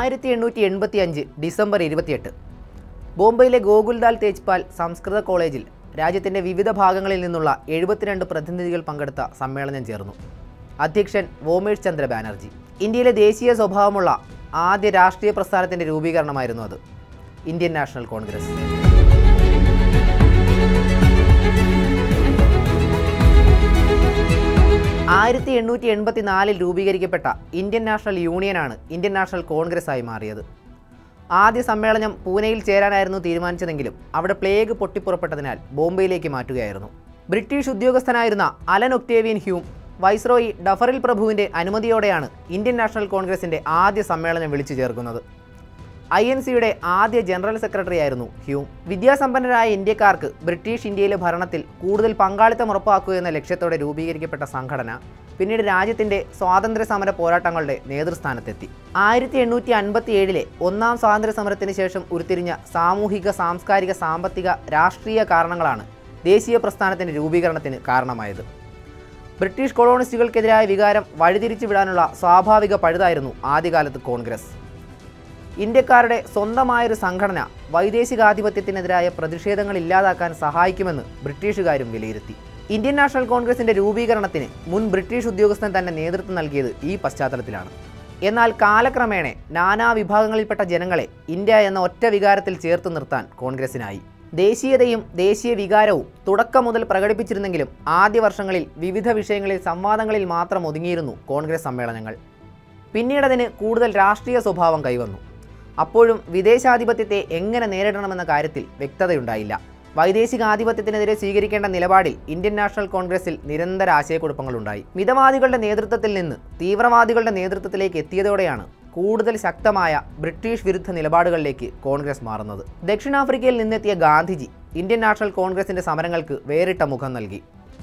ആയിരത്തി എണ്ണൂറ്റി എൺപത്തി അഞ്ച് ഡിസംബർ ഇരുപത്തിയെട്ട് ബോംബെയിലെ ഗോകുൽദാൽ തേജ്പാൽ സംസ്കൃത കോളേജിൽ രാജ്യത്തിൻ്റെ വിവിധ ഭാഗങ്ങളിൽ നിന്നുള്ള എഴുപത്തിരണ്ട് പ്രതിനിധികൾ പങ്കെടുത്ത സമ്മേളനം ചേർന്നു അധ്യക്ഷൻ വോമേഷ് ചന്ദ്ര ബാനർജി ഇന്ത്യയിലെ ദേശീയ സ്വഭാവമുള്ള ആദ്യ രാഷ്ട്രീയ പ്രസ്ഥാനത്തിൻ്റെ രൂപീകരണമായിരുന്നു അത് ഇന്ത്യൻ നാഷണൽ കോൺഗ്രസ് ആയിരത്തി എണ്ണൂറ്റി എൺപത്തി നാലിൽ രൂപീകരിക്കപ്പെട്ട ഇന്ത്യൻ നാഷണൽ യൂണിയനാണ് ഇന്ത്യൻ നാഷണൽ കോൺഗ്രസ് ആയി മാറിയത് ആദ്യ സമ്മേളനം പൂനെയിൽ ചേരാനായിരുന്നു തീരുമാനിച്ചതെങ്കിലും അവിടെ പ്ലേഗ് പൊട്ടിപ്പുറപ്പെട്ടതിനാൽ ബോംബെയിലേക്ക് മാറ്റുകയായിരുന്നു ബ്രിട്ടീഷ് ഉദ്യോഗസ്ഥനായിരുന്ന അലൻ ഒക്ടേവിയൻ ഹ്യൂം വൈസ്രോയി ഡഫറിൽ പ്രഭുവിൻ്റെ അനുമതിയോടെയാണ് ഇന്ത്യൻ നാഷണൽ കോൺഗ്രസിൻ്റെ ആദ്യ സമ്മേളനം വിളിച്ചു ചേർക്കുന്നത് ഐ എൻ സിയുടെ ആദ്യ ജനറൽ സെക്രട്ടറി ആയിരുന്നു ഹ്യൂം വിദ്യാസമ്പന്നരായ ഇന്ത്യക്കാർക്ക് ബ്രിട്ടീഷ് ഇന്ത്യയിലെ ഭരണത്തിൽ കൂടുതൽ പങ്കാളിത്തം ഉറപ്പാക്കുക എന്ന ലക്ഷ്യത്തോടെ രൂപീകരിക്കപ്പെട്ട സംഘടന പിന്നീട് രാജ്യത്തിൻ്റെ സ്വാതന്ത്ര്യ സമര പോരാട്ടങ്ങളുടെ നേതൃസ്ഥാനത്തെത്തി ആയിരത്തി എണ്ണൂറ്റി അൻപത്തി ഏഴിലെ ഒന്നാം സ്വാതന്ത്ര്യ സമരത്തിന് ശേഷം ഉരുത്തിരിഞ്ഞ സാമൂഹിക സാംസ്കാരിക സാമ്പത്തിക രാഷ്ട്രീയ കാരണങ്ങളാണ് ദേശീയ പ്രസ്ഥാനത്തിൻ്റെ രൂപീകരണത്തിന് കാരണമായത് ബ്രിട്ടീഷ് കൊളോണിസ്റ്റുകൾക്കെതിരായ വികാരം വഴിതിരിച്ചു വിടാനുള്ള സ്വാഭാവിക പഴുതായിരുന്നു ആദ്യകാലത്ത് കോൺഗ്രസ് ഇന്ത്യക്കാരുടെ സ്വന്തമായൊരു സംഘടന വൈദേശികാധിപത്യത്തിനെതിരായ പ്രതിഷേധങ്ങൾ ഇല്ലാതാക്കാൻ സഹായിക്കുമെന്ന് ബ്രിട്ടീഷുകാരും വിലയിരുത്തി ഇന്ത്യൻ നാഷണൽ കോൺഗ്രസിന്റെ രൂപീകരണത്തിന് മുൻ ബ്രിട്ടീഷ് ഉദ്യോഗസ്ഥൻ തന്നെ നേതൃത്വം നൽകിയത് ഈ പശ്ചാത്തലത്തിലാണ് എന്നാൽ കാലക്രമേണ നാനാ വിഭാഗങ്ങളിൽപ്പെട്ട ജനങ്ങളെ ഇന്ത്യ എന്ന ഒറ്റ വികാരത്തിൽ ചേർത്ത് നിർത്താൻ കോൺഗ്രസിനായി ദേശീയതയും ദേശീയ വികാരവും തുടക്കം മുതൽ പ്രകടിപ്പിച്ചിരുന്നെങ്കിലും ആദ്യ വർഷങ്ങളിൽ വിവിധ വിഷയങ്ങളിൽ സംവാദങ്ങളിൽ മാത്രം ഒതുങ്ങിയിരുന്നു കോൺഗ്രസ് സമ്മേളനങ്ങൾ പിന്നീടതിന് കൂടുതൽ രാഷ്ട്രീയ സ്വഭാവം കൈവന്നു അപ്പോഴും വിദേശാധിപത്യത്തെ എങ്ങനെ നേരിടണമെന്ന കാര്യത്തിൽ വ്യക്തതയുണ്ടായില്ല വൈദേശികാധിപത്യത്തിനെതിരെ സ്വീകരിക്കേണ്ട നിലപാടിൽ ഇന്ത്യൻ നാഷണൽ കോൺഗ്രസിൽ നിരന്തര ആശയക്കുഴപ്പങ്ങളുണ്ടായി മിതവാദികളുടെ നേതൃത്വത്തിൽ നിന്ന് തീവ്രവാദികളുടെ നേതൃത്വത്തിലേക്ക് എത്തിയതോടെയാണ് കൂടുതൽ ശക്തമായ ബ്രിട്ടീഷ് വിരുദ്ധ നിലപാടുകളിലേക്ക് കോൺഗ്രസ് മാറുന്നത് ദക്ഷിണാഫ്രിക്കയിൽ നിന്നെത്തിയ ഗാന്ധിജി ഇന്ത്യൻ നാഷണൽ കോൺഗ്രസിന്റെ സമരങ്ങൾക്ക് വേറിട്ട മുഖം നൽകി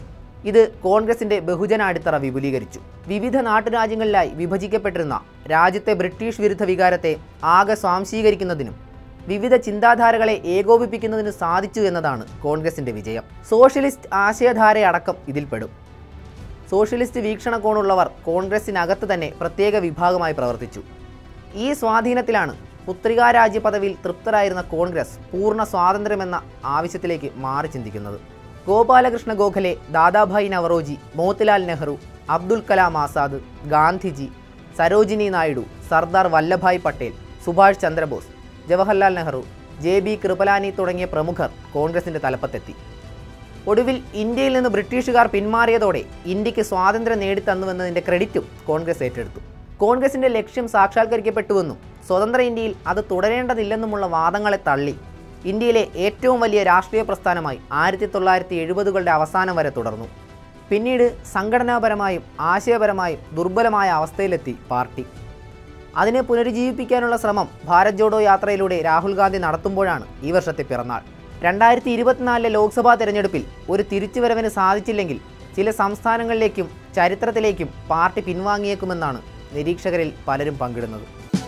ഇത് കോൺഗ്രസിന്റെ ബഹുജന അടിത്തറ വിപുലീകരിച്ചു വിവിധ നാട്ടുരാജ്യങ്ങളിലായി വിഭജിക്കപ്പെട്ടിരുന്ന രാജ്യത്തെ ബ്രിട്ടീഷ് വിരുദ്ധ വികാരത്തെ ആകെ സ്വാംശീകരിക്കുന്നതിനും വിവിധ ചിന്താധാരകളെ ഏകോപിപ്പിക്കുന്നതിന് സാധിച്ചു എന്നതാണ് കോൺഗ്രസിന്റെ വിജയം സോഷ്യലിസ്റ്റ് ആശയധാരയടക്കം ഇതിൽപ്പെടും സോഷ്യലിസ്റ്റ് വീക്ഷണകോണുള്ളവർ കോൺഗ്രസിനകത്ത് തന്നെ പ്രത്യേക വിഭാഗമായി പ്രവർത്തിച്ചു ഈ സ്വാധീനത്തിലാണ് പുത്രികാരാജ്യ പദവിയിൽ തൃപ്തരായിരുന്ന കോൺഗ്രസ് പൂർണ്ണ സ്വാതന്ത്ര്യമെന്ന ആവശ്യത്തിലേക്ക് മാറി ചിന്തിക്കുന്നത് ഗോപാലകൃഷ്ണ ഗോഖലെ ദാദാഭായ് നവറോജി മോത്തിലാൽ നെഹ്റു അബ്ദുൽ കലാം ആസാദ് ഗാന്ധിജി സരോജിനി നായിഡു സർദാർ വല്ലഭായ് പട്ടേൽ സുഭാഷ് ചന്ദ്രബോസ് ജവഹർലാൽ നെഹ്റു ജെ ബി കൃപലാനി തുടങ്ങിയ പ്രമുഖർ കോൺഗ്രസിന്റെ തലപ്പത്തെത്തി ഒടുവിൽ ഇന്ത്യയിൽ നിന്ന് ബ്രിട്ടീഷുകാർ പിന്മാറിയതോടെ ഇന്ത്യക്ക് സ്വാതന്ത്ര്യം നേടിത്തന്നുവെന്നതിൻ്റെ ക്രെഡിറ്റും കോൺഗ്രസ് ഏറ്റെടുത്തു കോൺഗ്രസിന്റെ ലക്ഷ്യം സാക്ഷാത്കരിക്കപ്പെട്ടുവെന്നും സ്വതന്ത്ര ഇന്ത്യയിൽ അത് തുടരേണ്ടതില്ലെന്നുമുള്ള വാദങ്ങളെ തള്ളി ഇന്ത്യയിലെ ഏറ്റവും വലിയ രാഷ്ട്രീയ പ്രസ്ഥാനമായി ആയിരത്തി തൊള്ളായിരത്തി എഴുപതുകളുടെ അവസാനം വരെ തുടർന്നു പിന്നീട് സംഘടനാപരമായും ആശയപരമായും ദുർബലമായ അവസ്ഥയിലെത്തി പാർട്ടി അതിനെ പുനരുജ്ജീവിപ്പിക്കാനുള്ള ശ്രമം ഭാരത് ജോഡോ യാത്രയിലൂടെ രാഹുൽ ഗാന്ധി നടത്തുമ്പോഴാണ് ഈ വർഷത്തെ പിറന്നാൾ രണ്ടായിരത്തി ഇരുപത്തിനാലിലെ ലോക്സഭാ തെരഞ്ഞെടുപ്പിൽ ഒരു തിരിച്ചുവരവിന് സാധിച്ചില്ലെങ്കിൽ ചില സംസ്ഥാനങ്ങളിലേക്കും ചരിത്രത്തിലേക്കും പാർട്ടി പിൻവാങ്ങിയേക്കുമെന്നാണ് നിരീക്ഷകരിൽ പലരും പങ്കിടുന്നത്